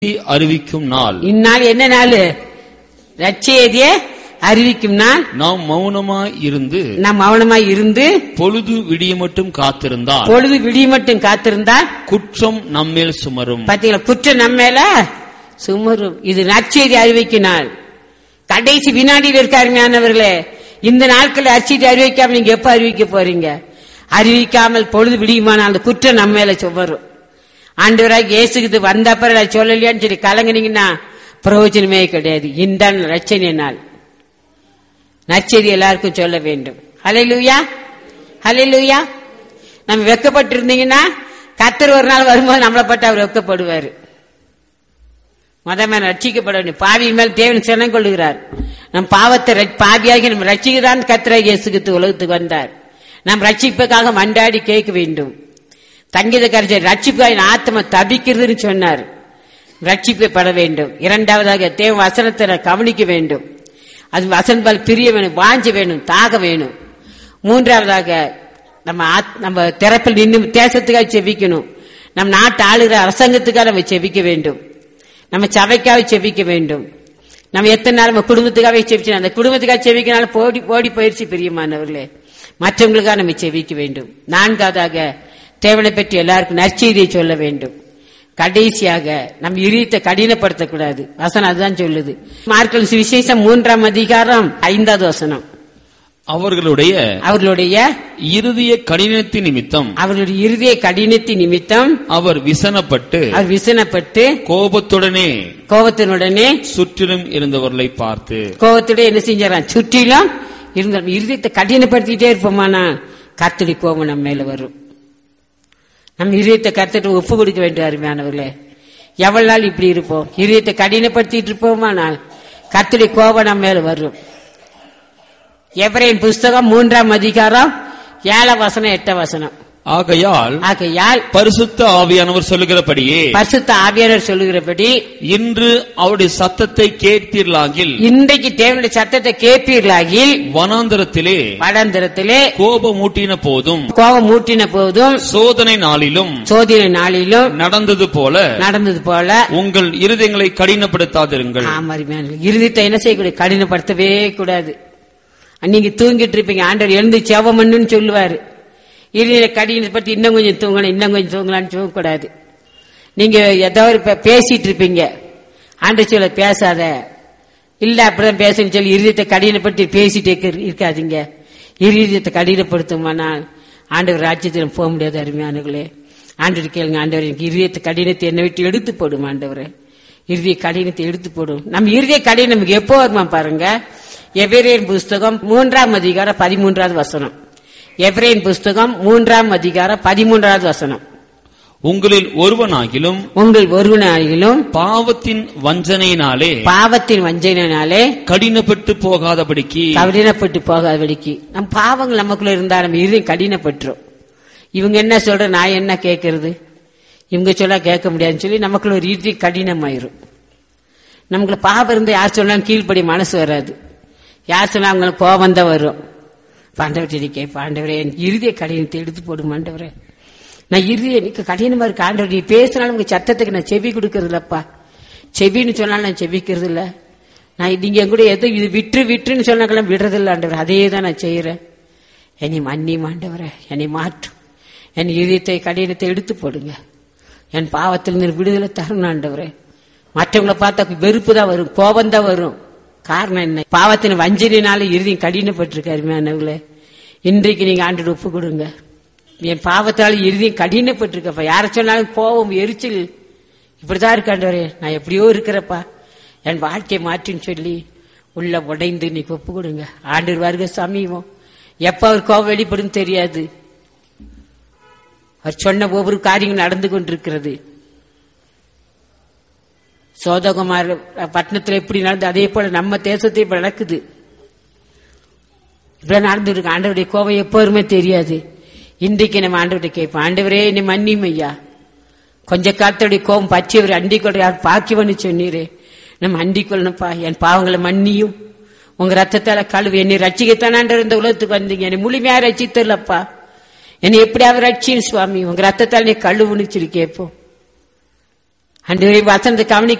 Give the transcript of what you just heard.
அறிவிக்கும் நாள் இந்நாள் என்ன நாள் ரட்சேதிய அறிவிக்கும் நாள் நாம் மௌனமாய் இருந்து நாம் மௌனமாய் இருந்து பொழுது விடிய மட்டும் காத்திருந்தால் பொழுது விடிய மட்டும் காத்திருந்தால் குற்றம் நம்மேல் சுமரும் பாத்தீங்களா குற்றம் நம்ம மேல சுமரும் இது நற்செய்தி அறிவிக்கும் நாள் கடைசி வினாடியில் இருக்காருமையானவர்களே இந்த நாட்கள் அச்செய்தி அறிவிக்காம நீங்க எப்ப அறிவிக்க போறீங்க அறிவிக்காமல் பொழுது விடியுமானால் அந்த குற்றம் நம்ம மேல சுமரும் ஆண்டவராக இயேசுக்கு வந்த அப்புறம் நான் சொல்லலையான்னு சொல்லி கலங்குனீங்கன்னா பிரயோஜனமே கிடையாது இந்த ரச்சனை நாள் நற்செய்தி எல்லாருக்கும் சொல்ல வேண்டும் ஹalleluya ஹalleluya நம்ம வெக்கப்பட்டிருந்தீங்கன்னா கத்தர் ஒரு நாள் வரும்போது நம்மளை பட்டு அவர் வெக்கப்படுவார் மதமே ரட்சிக்கப்பட வேண்டும் பாவியின் மேல் தேவன் சினம் கொள்ளுகிறார் நம் பாவத்தை ரட்சி- பாவியாகி நம்ம ரட்சிக்கிறான் கத்திர இயேசுக்கு உலகத்துக்கு வந்தார் நாம் ரட்சிப்புக்காக மண்டாடி கேட்க வேண்டும் தங்கித கரைச்சல் ரட்சிப்பாக என் ஆத்மா தபிக்கிறதுன்னு சொன்னார் ரட்சிக்கப்பட வேண்டும் இரண்டாவதாக தேவ வசனத்தை நான் கவனிக்க வேண்டும் அது வசன்பால் பிரிய வேணும் வாஞ்ச வேணும் தாக வேணும் மூன்றாவதாக நம்ம ஆத்- நம்ம திறப்பில் நின்று தேசத்துக்காக செபிக்கணும் நம்ம நாட்டு ஆளுகிற அரசாங்கத்துக்காக நம்ம செபிக்க வேண்டும் நம்ம சபைக்காக செபிக்க வேண்டும் நம்ம எத்தனை நாள் நம்ம குடும்பத்துக்காகவே செபிச்சோம் அந்த குடும்பத்துக்காக செபிக்கனால போடி போடி பயிற்சி பிரியமானவர்களே மற்றவங்களுக்காக நம்ம செபிக்க வேண்டும் நான்காவதாக தேவனை பற்றி எல்லாருக்கும் நற்செய்தியை சொல்ல வேண்டும் கடைசியாக நம் இதயத்தை கடினப்படுத்தக்கூடாது வசனம் அதுதான் சொல்லுது மார்க்கல் சுவிசேஷம் மூன்றாம் அதிகாரம் ஐந்தாவது வசனம் அவர்களுடைய அவர்களுடைய இறுதிய கடினத்தின் நிமித்தம் அவர்களுடைய இறுதிய கடினத்தின் நிமித்தம் அவர் விசனப்பட்டு அவர் விசனப்பட்டு கோபத்துடனே கோபத்தினுடனே சுற்றிலும் இருந்தவர்களை பார்த்து கோபத்தோட என்ன செஞ்சாராம் சுற்றிலும் இருந்த இருதயத்தை கடினப்படுத்திட்டே இருப்போமானா கத்தடி கோபம் நம்ம மேல வரும் நம்ம இருதயத்தை கத்துட்டு ஒப்பு கொடுக்க வேண்டும் அருமையானவர்களே எவ்வளவு நாள் இப்படி இருப்போம் இருதயத்தை கடினப்படுத்திட்டு இருப்போமானால் கத்தடி கோபம் நம்ம மேல வரும் எவரேன் புஸ்தகம் மூன்றாம் அதிகாரம் ஏழாம் வசனம் எட்ட வசனம் ஆகையால் ஆகையால் பரிசுத்த ஆவியானவர் சொல்லுகிறபடியே பரிசுத்த ஆவியானவர் சொல்லுகிறபடி இன்று அவருடைய சத்தத்தை கேட்பீர்களாகில் இன்றைக்கு தேவனுடைய சத்தத்தை கேட்பீர்களாகில் வனாந்தரத்திலே வடந்திரத்திலே கோபமூட்டின போதும் கோபம் மூட்டின போதும் சோதனை நாளிலும் சோதனை நாளிலும் நடந்தது போல நடந்தது போல உங்கள் இருதயங்களை கடினப்படுத்தாதிருங்கள் ஆமாரிமையான இருதயத்தை என்ன செய்யக்கூடாது கடினப்படுத்தவே கூடாது நீங்க தூங்கிட்டு இருப்பீங்க ஆண்டவர் எழுந்து செவம் பண்ணுன்னு சொல்லுவாரு இருதய கடினப்படுத்தி இன்னும் கொஞ்சம் தூங்கணும் இன்னும் கொஞ்சம் தூங்கலாம்னு தூங்கக்கூடாது நீங்க ஏதோ ஒரு பே- பேசிட்டு இருப்பீங்க ஆண்டு சொல்ல பேசாத இல்ல அப்படிதான் பேசுன்னு சொல்லி இருதயத்தை கடினப்படுத்தி பேசிட்டே இருக்கு- இருக்காதீங்க இருதயத்தை கடினப்படுத்துமானால் ஆண்டவர் ராஜ்யத்தில் போக முடியாது அருமையானவர்களே ஆண்டவர் கேளுங்க ஆண்டவர் எனக்கு இருதயத்தை கடினத்தை என்னை விட்டு எடுத்து போடும் ஆண்டவரே இறுதிய கடினத்தை எடுத்து போடும் நம்ம இறுதிய கடினம் நமக்கு எப்போ வருமா பாருங்க எபிரேன் புஸ்தகம் மூன்றாம் அதிகாரம் பதிமூன்றாவது வசனம் எபிரேன் புஸ்தகம் மூன்றாம் அதிகாரம் பதிமூன்றாவது வசனம் உங்களில் ஒருவனாகிலும் உங்கள் ஒருவனாகிலும் பாவத்தின் வஞ்சனையினாலே பாவத்தின் வஞ்சனையினாலே கடினப்பட்டு போகாதபடிக்கு கடினப்பட்டு போகாதபடிக்கு நம் பாவங்கள் நமக்குள்ள இருந்தா நம்ம இருதயம் கடினப்பட்டுரும் இவங்க என்ன சொல்ற நான் என்ன கேட்கறது இவங்க சொல்ல கேட்க முடியாதுன்னு சொல்லி நமக்குள்ள ஒரு இறுதி கடினமாயிரும் நமக்குள்ள பாவம் இருந்து யார் சொன்னாலும் கீழ்ப்படி மனசு வராது யார் சொன்னா அவங்களுக்கு கோபம் தான் வரும் பாண்டவர்கிட்ட கேட்ப ஆண்டவரே என் இறுதிய கடினத்தை எடுத்து போடும் ஆண்டவரே நான் இறுதிய எனக்கு கடினமா இருக்கு ஆண்டவர் நீ பேசினாலும் உங்க சத்தத்துக்கு நான் செவி கொடுக்கறது இல்லப்பா செவின்னு சொன்னாலும் நான் செவிக்கிறது இல்ல நான் நீங்க என் கூட எதோ இது விட்டு விட்டுன்னு சொன்னாக்கெல்லாம் விடுறது இல்ல ஆண்டவர் அதே தான் நான் செய்யறேன் என்னை மன்னி ஆண்டவரே என்னை மாற்றும் என் இதயத்தை கடினத்தை எடுத்து போடுங்க என் பாவத்திலிருந்து விடுதலை தரணும் ஆண்டவரே மற்றவங்களை பார்த்தா வெறுப்பு தான் வரும் கோபம் தான் வரும் காரணம் என்ன பாவத்தின் வஞ்சனையினால இறுதியும் கடினப்பட்டிருக்கு அருமையானவங்களே இன்றைக்கு நீங்க ஆண்டு ஒப்பு கொடுங்க என் பாவத்தால இறுதியும் கடினப்பட்டிருக்கப்பா யார சொன்னாலும் கோபம் எரிச்சல் இப்படிதான் இருக்காண்டவரே நான் எப்படியோ இருக்கிறப்பா என் வாழ்க்கையை மாற்றின்னு சொல்லி உள்ள உடைந்து இன்னைக்கு ஒப்பு கொடுங்க ஆண்டு வருக சமீபம் எப்ப அவர் கோபம் வெளிப்படும் தெரியாது அவர் சொன்ன ஒவ்வொரு காரியங்கள் நடந்து கொண்டிருக்கிறது சோதகுமார் பட்டணத்துல எப்படி நடந்து அதே போல நம்ம தேசத்தை இப்ப நடக்குது இப்படி நடந்து இருக்கு ஆண்டவருடைய கோபம் எப்போதுமே தெரியாது இன்றைக்கு நம்ம ஆண்டவர்கிட்ட கேட்போம் ஆண்டவரே என்னை மன்னியும் ஐயா கொஞ்ச காலத்துடைய கோபம் பற்றியவர் அண்டிக் கொள்ற யார் பாக்கியவன்னு சொன்னீரே நம்ம அண்டிக் கொள்ளணும்ப்பா என் பாவங்களை மன்னியும் உங்க ரத்தத்தால கழுவு என்னை ரட்சிக்கத்தான் ஆண்டவர் இந்த உலகத்துக்கு வந்தீங்க என்னை முழுமையா ரட்சித்தரலப்பா என்னை எப்படியாவது ரட்சியும் சுவாமி உங்க ரத்தத்தால் நீ கழுவுன்னு சொல்லி கேட்போம் அண்டு வசனத்தை கவனிக்க